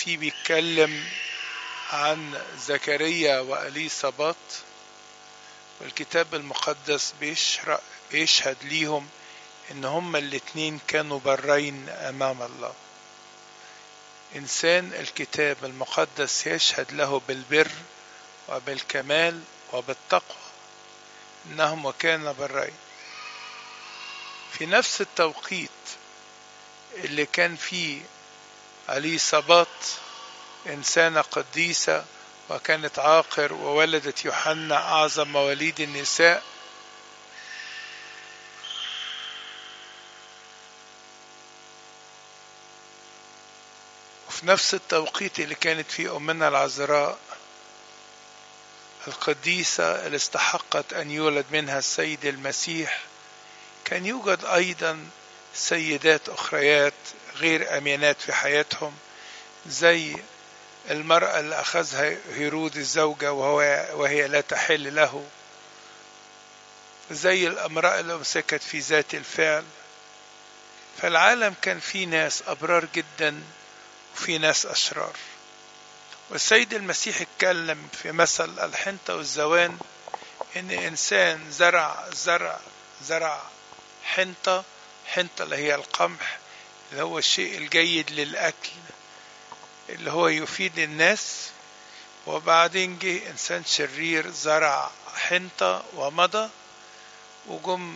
فيه بيتكلم عن زكريا وأليصابات والكتاب المقدس بيشرق بيشهد ليهم ان هما الاتنين كانوا برين امام الله انسان الكتاب المقدس يشهد له بالبر وبالكمال وبالتقوى انهم وكان برين في نفس التوقيت اللي كان فيه أليصابات إنسانة قديسة وكانت عاقر وولدت يوحنا أعظم مواليد النساء وفي نفس التوقيت اللي كانت فيه أمنا العذراء القديسة اللي استحقت أن يولد منها السيد المسيح كان يوجد أيضا سيدات أخريات غير أمينات في حياتهم زي المرأة اللي أخذها هيرود الزوجة وهو وهي لا تحل له زي الامرأة اللي أمسكت في ذات الفعل فالعالم كان فيه ناس أبرار جدا وفي ناس أشرار والسيد المسيح اتكلم في مثل الحنطة والزوان إن إنسان زرع زرع زرع حنطة حنطة اللي هي القمح اللي هو الشيء الجيد للأكل اللي هو يفيد الناس وبعدين جه إنسان شرير زرع حنطة ومضى وجم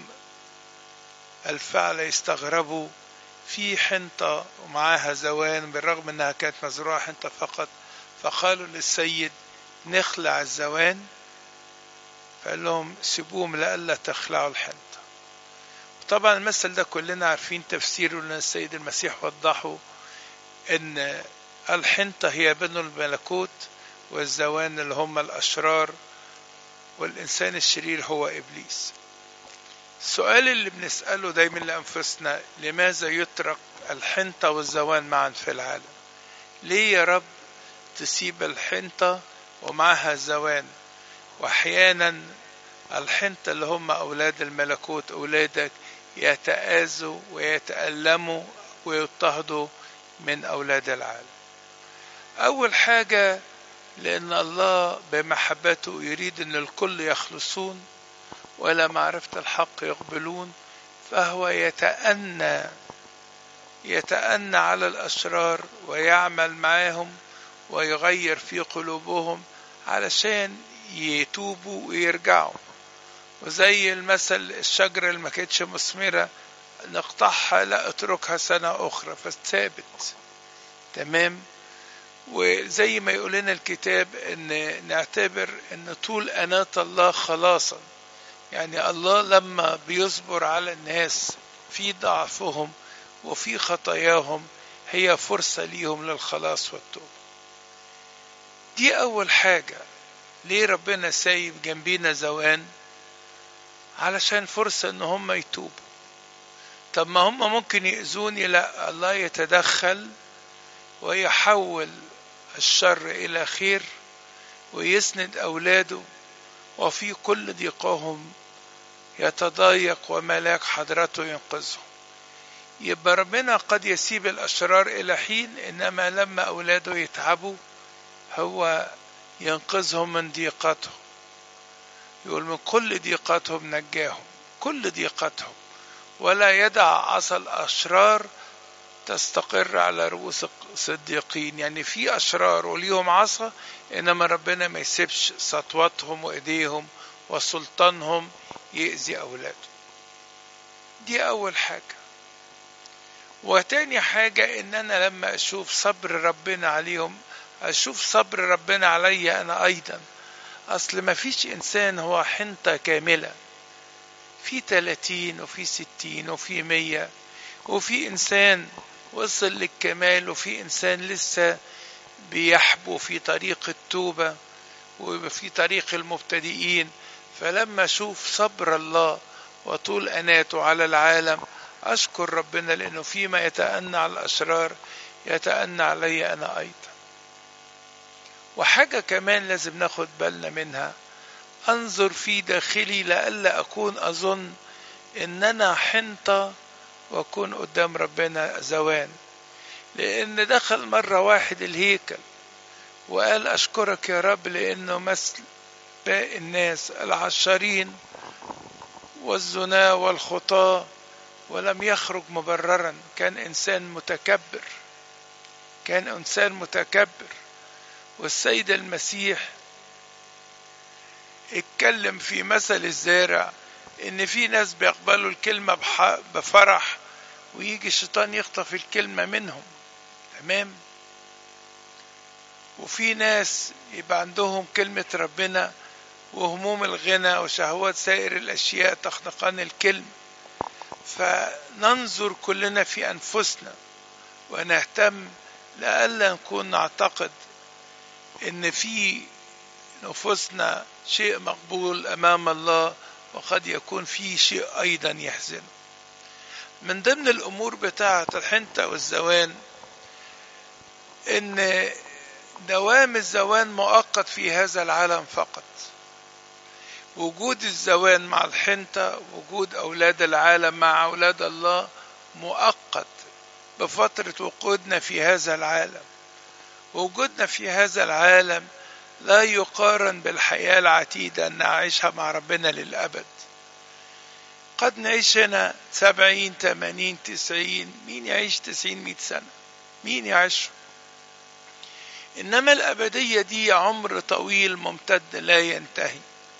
الفعل يستغربوا في حنطة ومعاها زوان بالرغم انها كانت مزروعة حنطة فقط فقالوا للسيد نخلع الزوان فقال لهم سيبوهم لئلا تخلعوا الحنطة طبعا المثل ده كلنا عارفين تفسيره لأن السيد المسيح وضحه ان الحنطة هي بنو الملكوت والزوان اللي هم الأشرار والإنسان الشرير هو إبليس السؤال اللي بنسأله دايما لأنفسنا لماذا يترك الحنطة والزوان معا في العالم ليه يا رب تسيب الحنطة ومعها الزوان وأحيانا الحنطة اللي هم أولاد الملكوت أولادك يتآذوا ويتألموا ويضطهدوا من أولاد العالم أول حاجة لأن الله بمحبته يريد أن الكل يخلصون ولا معرفة الحق يقبلون فهو يتأنى يتأنى على الأشرار ويعمل معاهم ويغير في قلوبهم علشان يتوبوا ويرجعوا وزي المثل الشجرة اللي ما كانتش مثمرة نقطعها لا اتركها سنة أخرى فثابت تمام وزي ما يقول لنا الكتاب ان نعتبر ان طول أناة الله خلاصا يعني الله لما بيصبر على الناس في ضعفهم وفي خطاياهم هي فرصة ليهم للخلاص والتوبة دي أول حاجة ليه ربنا سايب جنبينا زوان علشان فرصة ان هم يتوبوا طب ما هم ممكن يأذوني لا الله يتدخل ويحول الشر إلى خير ويسند أولاده وفي كل ضيقهم يتضايق وملاك حضرته ينقذهم يبقى ربنا قد يسيب الأشرار إلى حين إنما لما أولاده يتعبوا هو ينقذهم من ضيقتهم يقول من كل ضيقتهم نجاهم كل ضيقتهم ولا يدع عصا الأشرار تستقر على رؤوس الصديقين يعني في أشرار وليهم عصا إنما ربنا ما يسيبش سطوتهم وإيديهم وسلطانهم يأذي أولاده دي أول حاجة وتاني حاجة إن أنا لما أشوف صبر ربنا عليهم أشوف صبر ربنا علي أنا أيضا أصل ما فيش إنسان هو حنطة كاملة في تلاتين وفي ستين وفي مية وفي إنسان وصل للكمال وفي إنسان لسه بيحبو في طريق التوبة وفي طريق المبتدئين فلما أشوف صبر الله وطول أناته على العالم أشكر ربنا لأنه فيما يتأنى على الأشرار يتأنى علي أنا أيضا وحاجة كمان لازم ناخد بالنا منها أنظر في داخلي لألا أكون أظن إن أنا حنطة وأكون قدام ربنا زوان لأن دخل مرة واحد الهيكل وقال أشكرك يا رب لأنه مثل باقي الناس العشارين والزنا والخطاة ولم يخرج مبررا كان إنسان متكبر كان إنسان متكبر والسيد المسيح اتكلم في مثل الزارع ان في ناس بيقبلوا الكلمة بفرح ويجي الشيطان يخطف الكلمة منهم تمام وفي ناس يبقى عندهم كلمة ربنا وهموم الغنى وشهوات سائر الأشياء تخنقان الكلم فننظر كلنا في أنفسنا ونهتم لئلا نكون نعتقد إن في نفوسنا شيء مقبول أمام الله وقد يكون في شيء أيضا يحزن من ضمن الأمور بتاعة الحنطة والزوان إن دوام الزوان مؤقت في هذا العالم فقط وجود الزوان مع الحنطة وجود أولاد العالم مع أولاد الله مؤقت بفترة وقودنا في هذا العالم وجودنا في هذا العالم لا يقارن بالحياة العتيدة أن نعيشها مع ربنا للأبد قد نعيش هنا سبعين تمانين تسعين مين يعيش تسعين مئة سنة مين يعيش إنما الأبدية دي عمر طويل ممتد لا ينتهي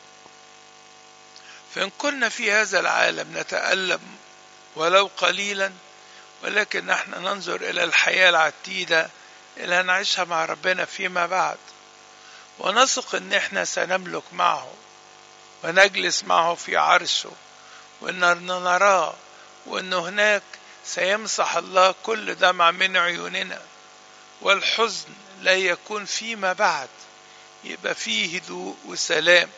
فإن كنا في هذا العالم نتألم ولو قليلا ولكن نحن ننظر إلى الحياة العتيدة اللي هنعيشها مع ربنا فيما بعد ونثق ان احنا سنملك معه ونجلس معه في عرشه وان نراه وان هناك سيمسح الله كل دمع من عيوننا والحزن لا يكون فيما بعد يبقى فيه هدوء وسلام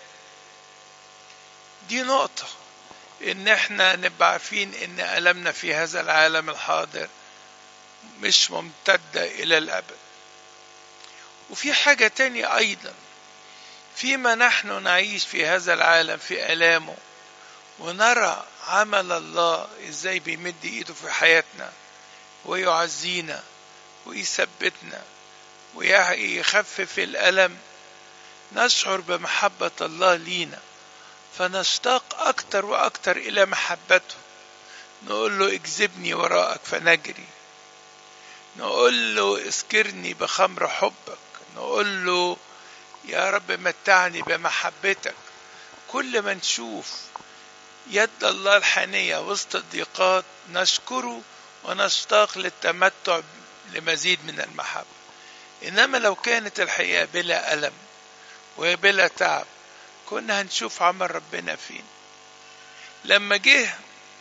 دي نقطة ان احنا نبقى عارفين ان ألمنا في هذا العالم الحاضر مش ممتدة الى الابد وفي حاجة تانية أيضا فيما نحن نعيش في هذا العالم في آلامه ونرى عمل الله ازاي بيمد ايده في حياتنا ويعزينا ويثبتنا ويخفف الألم نشعر بمحبة الله لينا فنشتاق أكتر وأكتر إلى محبته نقول له اجذبني وراءك فنجري نقول له اسكرني بخمر حبك نقول له يا رب متعني بمحبتك كل ما نشوف يد الله الحنية وسط الضيقات نشكره ونشتاق للتمتع لمزيد من المحبة إنما لو كانت الحياة بلا ألم وبلا تعب كنا هنشوف عمل ربنا فين لما جه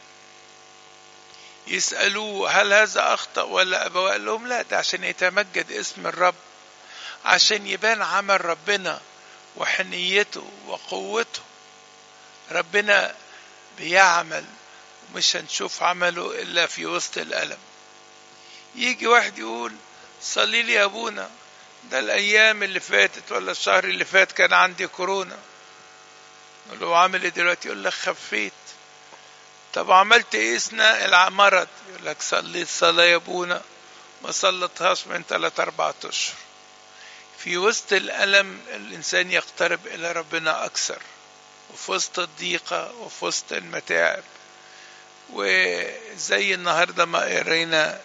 يسألوه هل هذا أخطأ ولا أبوه قال لهم لا ده عشان يتمجد اسم الرب عشان يبان عمل ربنا وحنيته وقوته ربنا بيعمل مش هنشوف عمله إلا في وسط الألم يجي واحد يقول صلي لي يا أبونا ده الأيام اللي فاتت ولا الشهر اللي فات كان عندي كورونا نقول له عامل ايه دلوقتي يقول لك خفيت طب عملت ايه اثناء المرض يقول لك صليت صلاة يا ابونا ما صلتهاش من ثلاث أربعة أشهر في وسط الألم الإنسان يقترب إلى ربنا أكثر وفي وسط الضيقة وفي وسط المتاعب وزي النهاردة ما قرينا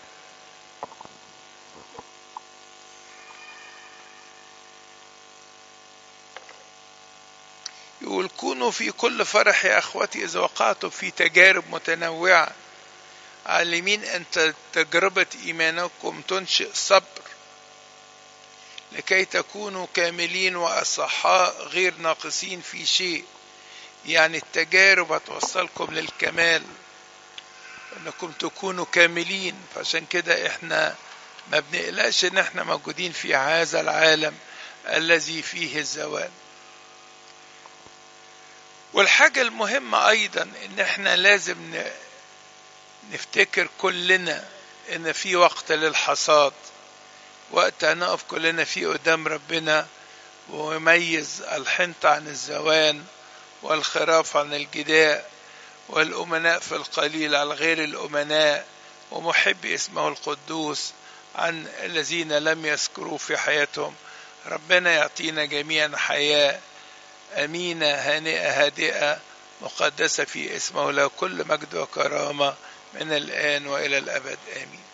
يقول كونوا في كل فرح يا أخوتي إذا وقعتم في تجارب متنوعة عالمين أن تجربة إيمانكم تنشئ صبر لكي تكونوا كاملين وأصحاء غير ناقصين في شيء يعني التجارب هتوصلكم للكمال انكم تكونوا كاملين فعشان كده احنا ما بنقلقش ان احنا موجودين في هذا العالم الذي فيه الزوال والحاجة المهمة أيضا إن إحنا لازم نفتكر كلنا إن في وقت للحصاد وقت هنقف كلنا فيه قدام ربنا ويميز الحنطة عن الزوان والخراف عن الجداء والأمناء في القليل على غير الأمناء ومحب اسمه القدوس عن الذين لم يذكروا في حياتهم ربنا يعطينا جميعا حياة أمينة هانئة هادئة مقدسة في اسمه له كل مجد وكرامة من الآن وإلى الأبد آمين